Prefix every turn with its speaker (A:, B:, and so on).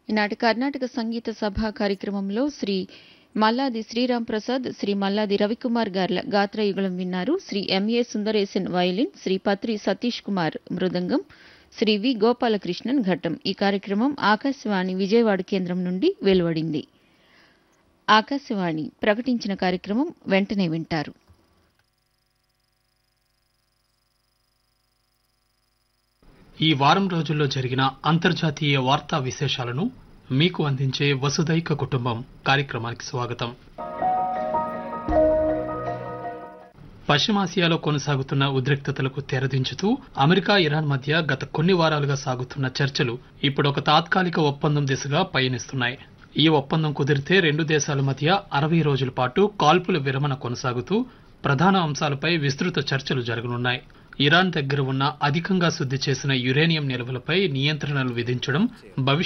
A: ఈనాటి కర్ణాటక సంగీత సభ కార్యక్రమంలో శ్రీ మల్లాది శ్రీరామ్ ప్రసాద్ శ్రీ మల్లాది రవికుమార్ గార్ల గాత్రయుగళం విన్నారు Shri M A Sundaresan violin Shri Patri Satish Kumar mridangam Shri V Gopalakrishnan ghatam ఈ కార్యక్రమం ఆకాశవాణి విజయవాడ కేంద్రం నుండి వెలువడింది ఆకాశవాణి ప్రకటించిన కార్యక్రమం వెంటనే వింటారు
B: ఈ వారం రోజుల్లో జరిగిన అంతర్జాతీయ వార్తా విశేషాలను మీకు అందించే వసుదైక కుటుంబం కార్యక్రమానికి స్వాగతం పశ్చిమాసియాలో కొనసాగుతున్న ఉద్రిక్తతలకు తెరదించుతూ అమెరికా ఇరాన్ మధ్య గత కొన్ని వారాలుగా సాగుతున్న చర్చలు ఇప్పుడు ఒక తాత్కాలిక ఒప్పందం దిశగా పయనిస్తున్నాయి ఈ ఒప్పందం కుదిరితే రెండు దేశాల మధ్య అరవై రోజుల పాటు కాల్పుల విరమణ కొనసాగుతూ ప్రధాన అంశాలపై విస్తృత చర్చలు జరగనున్నాయి ఇరాన్ దగ్గర ఉన్న అధికంగా శుద్ధి చేసిన యురేనియం నిల్వలపై నియంత్రణలు విధించడం భవిష్యత్